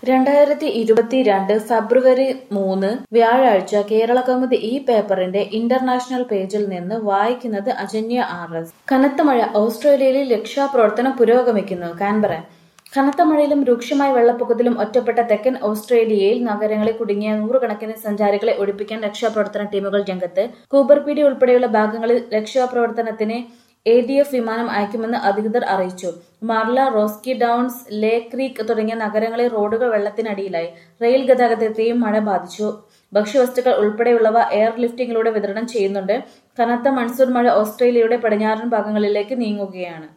രണ്ടായിരത്തി ഇരുപത്തിരണ്ട് ഫെബ്രുവരി മൂന്ന് വ്യാഴാഴ്ച കേരള കൗമുദി ഈ പേപ്പറിന്റെ ഇന്റർനാഷണൽ പേജിൽ നിന്ന് വായിക്കുന്നത് അജന്യ ആർ എസ് കനത്ത മഴ ഓസ്ട്രേലിയയിൽ രക്ഷാപ്രവർത്തനം പുരോഗമിക്കുന്നു കാൻബറ കനത്ത മഴയിലും രൂക്ഷമായ വെള്ളപ്പൊക്കത്തിലും ഒറ്റപ്പെട്ട തെക്കൻ ഓസ്ട്രേലിയയിൽ നഗരങ്ങളിൽ കുടുങ്ങിയ നൂറുകണക്കിന് സഞ്ചാരികളെ ഒഴിപ്പിക്കാൻ രക്ഷാപ്രവർത്തന ടീമുകൾ രംഗത്ത് കൂബർപീഡി ഉൾപ്പെടെയുള്ള ഭാഗങ്ങളിൽ രക്ഷാപ്രവർത്തനത്തിന് എ ഡി എഫ് വിമാനം അയക്കുമെന്ന് അധികൃതർ അറിയിച്ചു മാർല റോസ്കി ഡൌൺസ് ലേ ക്രീക്ക് തുടങ്ങിയ നഗരങ്ങളിൽ റോഡുകൾ വെള്ളത്തിനടിയിലായി റെയിൽ ഗതാഗതത്തെയും മഴ ബാധിച്ചു ഭക്ഷ്യവസ്തുക്കൾ ഉൾപ്പെടെയുള്ളവ എയർ ലിഫ്റ്റിംഗിലൂടെ വിതരണം ചെയ്യുന്നുണ്ട് കനത്ത മൺസൂൺ മഴ ഓസ്ട്രേലിയയുടെ പടിഞ്ഞാറൻ ഭാഗങ്ങളിലേക്ക് നീങ്ങുകയാണ്